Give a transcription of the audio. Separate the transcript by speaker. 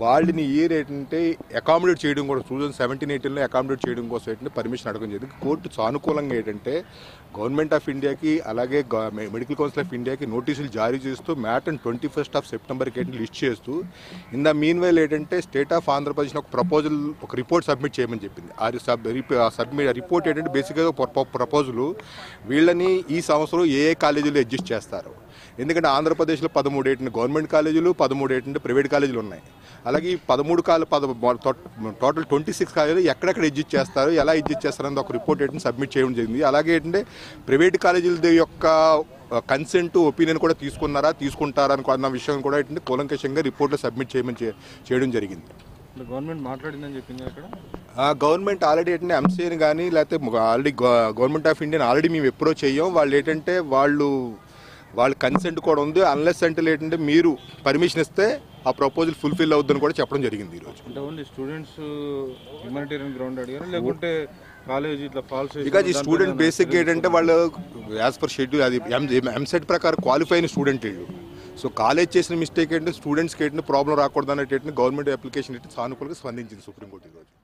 Speaker 1: వాళ్ళని ఇయర్ ఏంటంటే అకామిడేట్ చేయడం కూడా టూ థౌసండ్ సెవెంటీన్ ఎయిటీన్లో అకామిడేట్ చేయడం కోసం ఏంటంటే పర్మిషన్ అడగడం జరిగింది కోర్టు సానుకూలంగా ఏంటంటే గవర్నమెంట్ ఆఫ్ ఇండియాకి అలాగే గ- మె- మెడికల్ కౌన్సిల్ ఆఫ్ ఇండియాకి నోటీసులు జారీ చేస్తూ Matt and twenty first of సెప్టెంబర్కి ఏంటంటే లిస్ట్ చేస్తూ ఇన్ ద మీన్ వైల్ ఏంటంటే స్టేట్ ఆఫ్ ఆంధ్రప్రదేశ్ ఒక ప్రపోజల్ ఒక రిపోర్ట్ సబ్మిట్ చేయమని చెప్పింది ఆ సబ్ సబ్మిట్ రిపోర్ట్ ఏంటంటే బేసిక్గా ప్రపోజల్ వీళ్ళని ఈ సంవత్సరం ఏ ఏ కాలేజీలో అడ్జస్ట్ చేస్తారు ఎందుకంటే ఆంధ్రప్రదేశ్లో పదమూడు ఏంటంటే గవర్నమెంట్ కాలేజీలు పదమూడు ఏంటంటే ప్రైవేట్ కాలేజీలు ఉన్నాయి అలాగే ఈ పదమూడు కాలు పద టోటల్ ట్వంటీ సిక్స్ కాలేజీలు ఎక్కడెక్కడ ఎడ్జిట్ చేస్తారు ఎలా ఎడ్జిట్ చేస్తారని ఒక రిపోర్ట్ ఏంటంటే సబ్మిట్ చేయడం జరిగింది అలాగే ఏంటంటే ప్రైవేట్ కాలేజీల యొక్క కన్సెంట్ ఒపీనియన్ కూడా తీసుకున్నారా తీసుకుంటారా అని అన్న విషయం కూడా ఏంటంటే కూలంకషంగా రిపోర్ట్లో సబ్మిట్ చేయమని చే- చేయడం జరిగింది
Speaker 2: అంటే గవర్నమెంట్ మాట్లాడిందని చెప్పింది అక్కడ
Speaker 1: ఆ గవర్నమెంట్ ఆల్రెడీ ఏంటంటే ఎంసీఎన్ కానీ లేకపోతే already government of Indian already మేము ఎప్పుడో చెయ్యం వాళ్ళు ఏంటంటే వాళ్ళు వాళ్ళ కన్సెంట్ కూడా ఉంది అన్లెస్ అంటే ఏంటంటే మీరు పర్మిషన్ ఇస్తే ఆ ప్రపోజల్ ఫుల్ఫిల్ అవుద్దని కూడా చెప్పడం జరిగింది ఈరోజు
Speaker 2: అంటే ఓన్లీ స్టూడెంట్స్ హ్యూమానిటేరియన్ గ్రౌండ్ అడిగారు లేకుంటే కాలేజ్ ఇట్లా ఫాల్స్
Speaker 1: బికాజ్ ఈ స్టూడెంట్ బేసిక్ ఏంటంటే వాళ్ళు యాజ్ పర్ షెడ్యూల్ అది ఎంసెట్ ప్రకారం క్వాలిఫై అయిన స్టూడెంట్ వీళ్ళు సో కాలేజ్ చేసిన మిస్టేక్ ఏంటంటే స్టూడెంట్స్కి ఏంటంటే ప్రాబ్లం రాకూడదు అనేటట్టు గవర్నమెంట్ అప్లికేషన్ ఏంటంటే సానుకూలంగా స్పందించింది సుప్రీంకోర్టు ఈరోజు